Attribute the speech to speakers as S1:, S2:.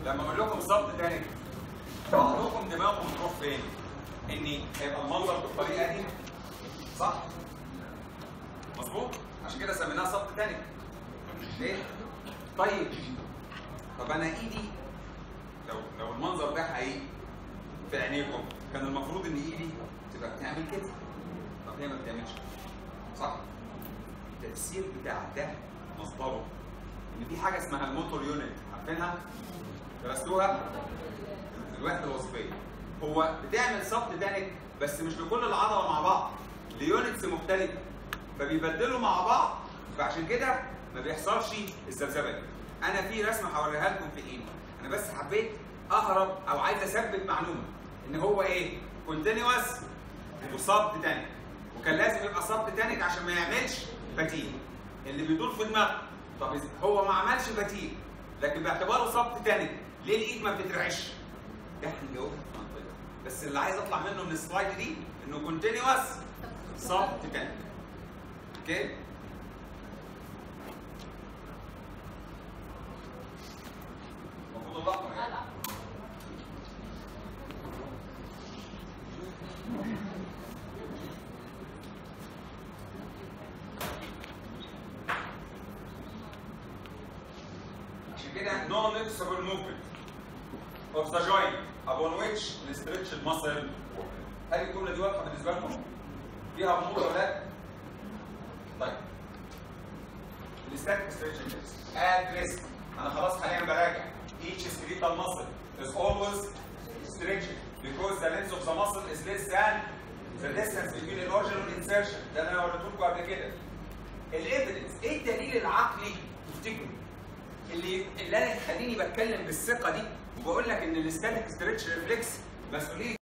S1: لما اقول لكم ظبط تاني عقلكم دماغكم تروح فين؟ ان هيبقى المنظر بالطريقه دي صح؟ مظبوط؟ عشان كده سميناها ظبط تاني ليه؟ طيب طب انا ايدي لو لو المنظر ده حقيقي في عينيكم كان المفروض ان ايدي تبقى بتعمل كده طب هي ما بتعملش كده. صح؟ التأثير بتاع ده مصدره ان في حاجه اسمها الموتور يونت عارفينها؟ درستوها؟ الوحده الوظيفيه هو بتعمل صب تانك بس مش لكل العضله مع بعض ليونتس مختلفه فبيبدلوا مع بعض فعشان كده ما بيحصلش الذبذبه دي انا في رسمه هوريها لكم في ايدي انا بس حبيت اهرب او عايز اثبت معلومه ان هو ايه كونتينوس وصب تانك وكان لازم يبقى صب تانك عشان ما يعملش فتيل اللي بيدور في دماغه طب إذا هو ما عملش فتيل لكن باعتباره صب تانك ليه الايد ما بتترعش؟ ده هنجاوبها في منطقه بس اللي عايز اطلع منه من السلايد دي انه كونتينوس صب تانك اوكي؟ المفروض الاحمر يعني عشان كده no noticeable movement of the joint upon which the stretched muscle هل الجمله دي واضحه بالنسبه لكم؟ فيها غموض ولا لا؟ طيب الستاتيك stretching is at rest انا خلاص حاليا براجع each skeletal muscle is always stretching because the length of the muscle is less than the distance between the original insertion ده اللي انا وريته لكم قبل كده الايفيدنس ايه الدليل العقلي تفتكروا اللي اللي انا يخليني بتكلم بالثقه دي وبقول لك ان الاستاتيك ستريتش ريفلكس مسؤوليه